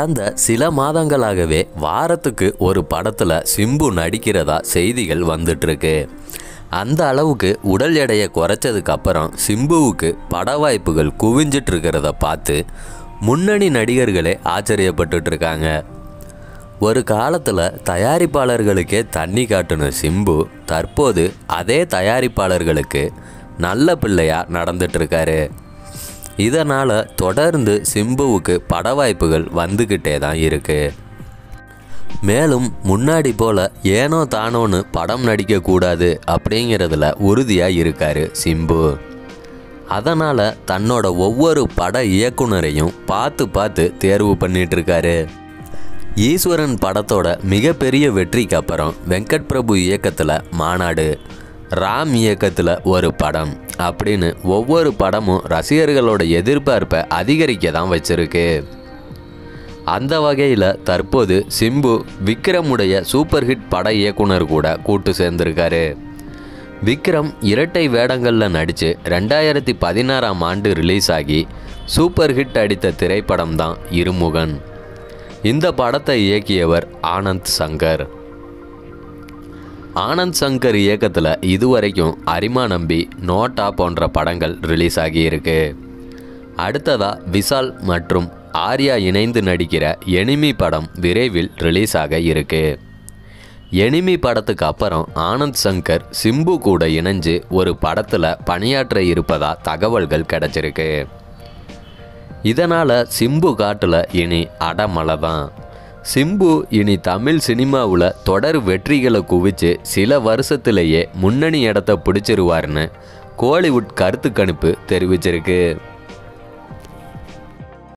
கடந்த சில மாதங்களாகவே வாரத்துக்கு ஒரு படத்தில் சிம்பு நடிக்கிறதா செய்திகள் வந்துட்டுருக்கு அந்த அளவுக்கு உடல் எடையை குறைச்சதுக்கு அப்புறம் சிம்புவுக்கு பட வாய்ப்புகள் குவிஞ்சிட்டு இருக்கிறத பார்த்து முன்னணி நடிகர்களே ஆச்சரியப்பட்டுட்டு இருக்காங்க ஒரு காலத்தில் தயாரிப்பாளர்களுக்கே தண்ணி காட்டுன சிம்பு தற்போது அதே தயாரிப்பாளர்களுக்கு நல்ல பிள்ளையா நடந்துட்டு இருக்காரு இதனால் தொடர்ந்து சிம்புவுக்கு பட வாய்ப்புகள் வந்துக்கிட்டே தான் இருக்கு மேலும் முன்னாடி போல ஏனோ தானோன்னு படம் நடிக்கக்கூடாது அப்படிங்கிறதுல உறுதியாக இருக்காரு சிம்பு அதனால் தன்னோட ஒவ்வொரு பட இயக்குனரையும் பார்த்து பார்த்து தேர்வு பண்ணிட்டு இருக்காரு ஈஸ்வரன் படத்தோட மிகப்பெரிய வெற்றிக்கு அப்புறம் வெங்கட் பிரபு இயக்கத்தில் மாநாடு ராம் இயக்கத்தில் ஒரு படம் அப்படின்னு ஒவ்வொரு படமும் ரசிகர்களோட எதிர்பார்ப்பை அதிகரிக்க தான் வச்சிருக்கு அந்த வகையில் தற்போது சிம்பு விக்ரமுடைய சூப்பர் ஹிட் பட இயக்குனர் கூட கூட்டு சேர்ந்திருக்காரு விக்ரம் இரட்டை வேடங்களில் நடித்து ரெண்டாயிரத்தி பதினாறாம் ஆண்டு ரிலீஸ் ஆகி சூப்பர் ஹிட் அடித்த திரைப்படம் தான் இருமுகன் இந்த படத்தை இயக்கியவர் ஆனந்த் சங்கர் ஆனந்த் சங்கர் இயக்கத்தில் இதுவரைக்கும் அரிமா நம்பி நோட்டா போன்ற படங்கள் ரிலீஸ் ஆகியிருக்கு அடுத்ததா விஷால் மற்றும் ஆர்யா இணைந்து நடிக்கிற எனிமி படம் விரைவில் ரிலீஸ் ஆக இருக்கு எனிமி படத்துக்கு அப்புறம் ஆனந்த் சங்கர் சிம்பு கூட இணைஞ்சு ஒரு படத்தில் பணியாற்ற இருப்பதா தகவல்கள் கிடைச்சிருக்கு இதனால் சிம்பு காட்டில் இனி அடமலை தான் சிம்பு இனி தமிழ் சினிமாவில் தொடர் வெற்றிகளை குவிச்சு சில வருஷத்திலேயே முன்னணி இடத்த பிடிச்சிருவார்னு கோலிவுட் கருத்து கணிப்பு தெரிவிச்சிருக்கு